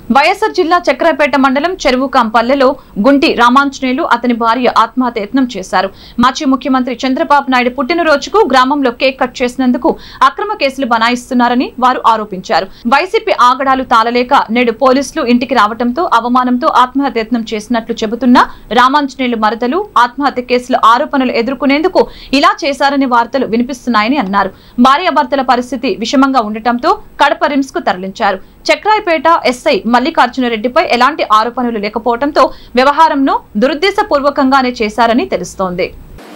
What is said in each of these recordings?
వైఎస్ఆర్ జిల్లా చక్రపేట మండలం చెరువుకాంపల్లెలో గుంటి రామాంజనేయులు అతని భార్య ఆత్మహత్య యత్నం చేశారు మాజీ ముఖ్యమంత్రి చంద్రబాబు నాయుడు పుట్టినరోజుకు గ్రామంలో కేక్ కట్ చేసినందుకు అక్రమ కేసులు బనాయిస్తున్నారని వారు ఆరోపించారు వైసీపీ ఆగడాలు తాళలేక నేడు పోలీసులు ఇంటికి రావడంతో అవమానంతో ఆత్మహత్య యత్నం చేసినట్లు చెబుతున్న రామాంజనేయులు మరదలు ఆత్మహత్య కేసుల ఆరోపణలు ఎదుర్కొనేందుకు ఇలా చేశారని వార్తలు వినిపిస్తున్నాయని అన్నారు భార్యాభర్తల పరిస్థితి విషమంగా ఉండటంతో కడప రిమ్స్ కు తరలించారు చక్రాయపేట ఎస్ఐ మల్లికార్జునరెడ్డిపై ఎలాంటి ఆరోపణలు లేకపోవడంతో వ్యవహారంను దురుద్దేశపూర్వకంగానే చేశారని తెలుస్తోంది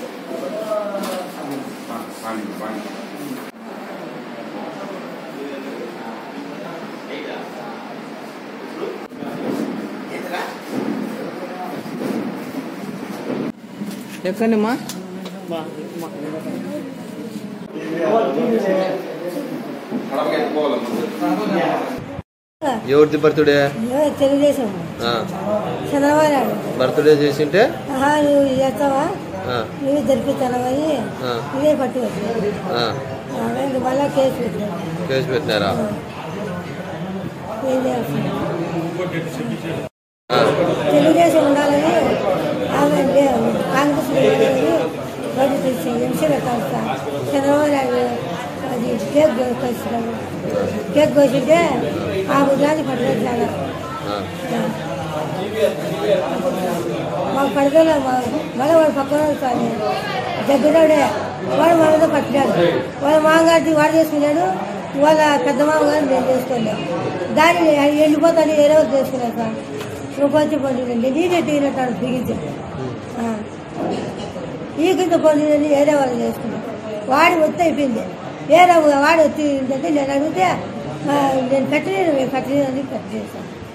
ఎక్కడమ్మా ఎవరిది బర్త్డే ఏ తెలుగుదేశం ఆ, చంద్రబాబు నాయుడు బర్త్డే చేసింటే ఆహా నువ్వు చేస్తావా ఆ, నువ్వు జరిపిస్తానవని ఆ. ఇదే పట్టు వచ్చి ఆ, మళ్ళా కేసు పెట్టినాడు కేసు పెట్టినారా ఏం చేయాల్సింది ఆ, తెలుగుదేశం ఉండాలని ఆమె లే- కాంగ్రెస్ ఉండాలని బయట తెచ్చి ఎంసీ పెట్టాలి చంద్రబాబు నాయుడు అది కేక్ కోసినాడు కేక్ కోసింటే ఆ ఉగాది పట్టలేదు చాలా ఆ, మాకు పడదలే మళ్ళీ వాడు పక్కన కానీ దగ్గరడే వాడు మనతో పట్టినాడు వాళ్ళ మామగారిని వాడు చేసుకున్నాడు వాళ్ళ పెద్ద మామగారిని నేను చేసుకోలేదు దాన్ని వెళ్ళిపోతాను వేరే వాళ్ళు చేసుకున్నాను సార్ రూపాయి పండుగండి నేనే తీరినట్టు బిగించి ఈ కింద పండుగని వేరే వాళ్ళు చేసుకున్నాను వాడి వచ్చి అయిపోయింది వేరే వాడు వచ్చి ఏంటంటే నేను అడిగితే ఆ, నేను కట్టలేను నేను కట్టలేను అని కట్ చేశాను